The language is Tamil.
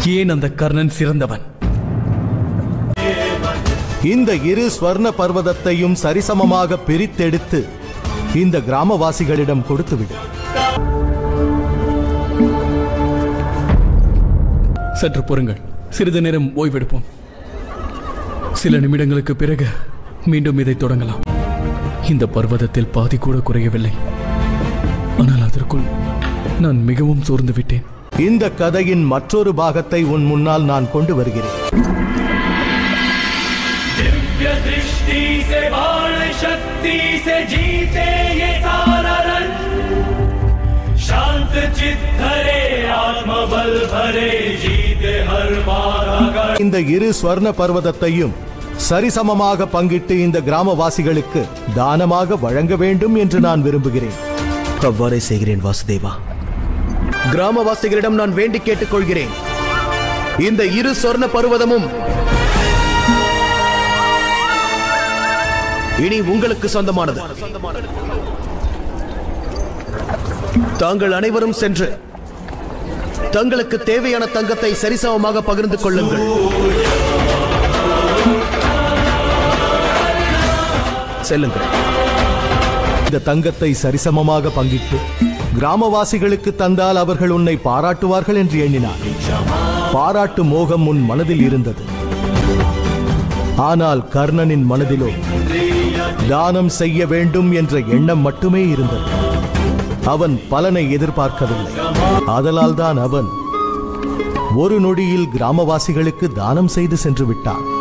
ஏன் அந்த கர்ணன் சிறந்தவன் இந்த இரு ஸ்வர்ண பர்வதத்தையும் சரிசமமாக பிரித்தெடுத்து இந்த கிராமவாசிகளிடம் கொடுத்துவிடு சற்று பொறுங்கள் சிறிது நேரம் ஓய்வெடுப்போம் சில நிமிடங்களுக்கு பிறகு மீண்டும் இதை தொடங்கலாம் இந்த பர்வதத்தில் பாதி கூட குறையவில்லை ஆனால் அதற்குள் நான் மிகவும் சோர்ந்து விட்டேன் இந்த கதையின் மற்றொரு பாகத்தை உன் முன்னால் நான் கொண்டு வருகிறேன் दिव्य दृष्टि से बाण शक्ति से जीते ये सारा रण शांत चित धरे आत्मबल भरे जीते हर बाधा गढ़ இந்த இரு ஸ்வர்ண பர்வதத்தையும் சரிசமமாக பங்கிட்டு இந்த கிராமவாசிகளுக்கு தானமாக வழங்க வேண்டும் என்று நான் விரும்புகிறேன் அவ்வாறே செய்கிறேன் வாசுதேவா கிராமவாசிகளிடம் நான் வேண்டி கேட்டுக்கொள்கிறேன் இந்த இரு சொர்ண பருவதமும் இனி உங்களுக்கு சொந்தமானது தாங்கள் அனைவரும் சென்று தங்களுக்கு தேவையான தங்கத்தை சரிசமமாக பகிர்ந்து கொள்ளுங்கள் செல்லுங்கள் இந்த தங்கத்தை சரிசமமாக பங்கிட்டு கிராமவாசிகளுக்கு தந்தால் அவர்கள் உன்னை பாராட்டுவார்கள் என்று எண்ணினார் பாராட்டு மோகம் உன் மனதில் இருந்தது ஆனால் கர்ணனின் மனதிலோ தானம் செய்ய வேண்டும் என்ற எண்ணம் மட்டுமே இருந்தது அவன் பலனை எதிர்பார்க்கவில்லை அதனால்தான் அவன் ஒரு நொடியில் கிராமவாசிகளுக்கு தானம் செய்து சென்று விட்டான்